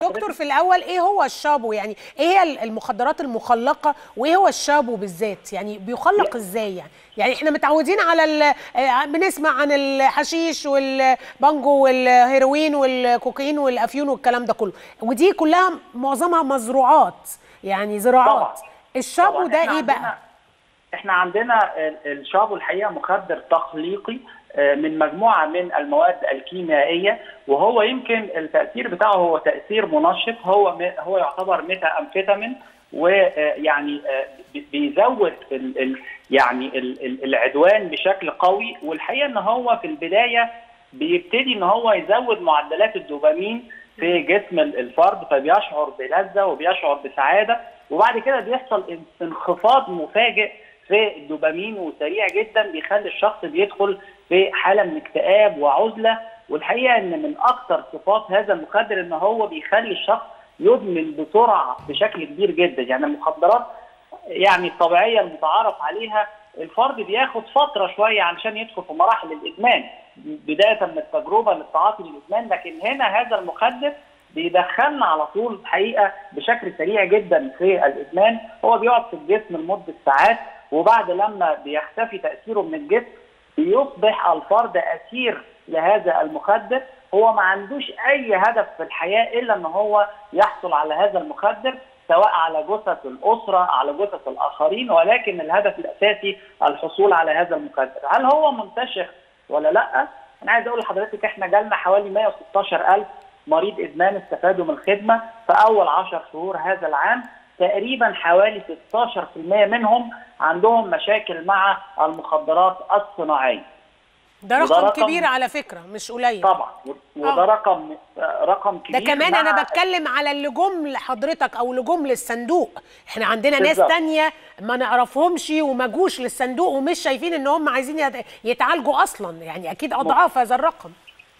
دكتور في الاول ايه هو الشابو يعني ايه هي المخدرات المخلقه وايه هو الشابو بالذات يعني بيخلق ازاي يعني يعني احنا متعودين على ال- آه، بنسمع عن الحشيش والبانجو والهيروين والكوكايين والافيون والكلام ده كله ودي كلها معظمها مزروعات يعني زراعات طبعاً. الشابو طبعاً ده إحنا ايه بقى عندنا- احنا عندنا ال- الشابو الحقيقه مخدر تخليقي آه، من مجموعه من المواد الكيميائيه وهو يمكن التاثير بتاعه هو تاثير منشط هو م- هو يعتبر ميتا امفيتامين ويعني بيزود ال ال يعني ال ال العدوان بشكل قوي والحقيقه ان هو في البدايه بيبتدي ان هو يزود معدلات الدوبامين في جسم ال- الفرد فبيشعر بلذه وبيشعر بسعاده وبعد كده بيحصل ان- انخفاض مفاجئ في الدوبامين وسريع جدا بيخلي الشخص بيدخل في حاله من اكتئاب وعزله والحقيقه ان من اكثر صفات هذا المخدر ان هو بيخلي الشخص يدمن بسرعه بشكل كبير جدا يعني المخدرات يعني الطبيعيه المتعارف عليها الفرد بياخد فتره شويه علشان يدخل في مراحل الادمان بدايه من التجربه للتعاطي للادمان لكن هنا هذا المخدر بيدخلنا على طول الحقيقه بشكل سريع جدا في الادمان هو بيقعد في الجسم لمده ساعات وبعد لما بيختفي تاثيره من الجسم بيصبح الفرد اسير لهذا المخدر هو ما عندوش اي هدف في الحياه الا ان هو يحصل على هذا المخدر سواء على جثث الاسره على جثث الاخرين ولكن الهدف الاساسي الحصول على هذا المخدر هل هو منتشر ولا لا انا عايز اقول لحضرتك احنا جالنا حوالي 116 الف مريض ادمان استفادوا من الخدمه في اول 10 شهور هذا العام تقريبا حوالي 16% منهم عندهم مشاكل مع المخدرات الصناعيه ده وده رقم رقم- كبير على فكره مش قليل طبعا وده آه. رقم رقم كبير ده كمان مع- انا بتكلم على اللي جم لحضرتك او اللي جم للصندوق احنا عندنا ناس بالظبط. تانية ما نعرفهمش وما جوش للصندوق ومش شايفين ان هم عايزين يت- يتعالجوا اصلا يعني اكيد اضعاف هذا الرقم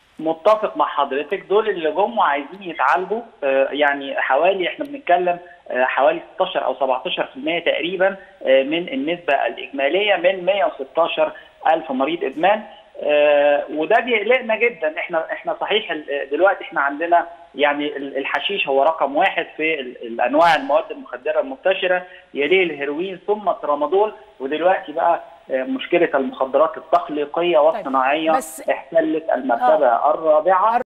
متفق مع حضرتك دول اللي جم وعايزين يتعالجوا آه، يعني حوالي احنا بنتكلم آه، حوالي 16 او 17% تقريبا آه، من النسبه الاجماليه من 116 الف مريض ادمان آه، وده بيقلقنا جدا احنا احنا صحيح ال- دلوقتي احنا عندنا يعني ال- الحشيش هو رقم واحد في ال- الانواع المواد المخدره المنتشره يليه الهيروين ثم الترامادول ودلوقتي بقى آه، مشكله المخدرات التخليقيه والصناعيه بس- احتلت المرتبه الرابعه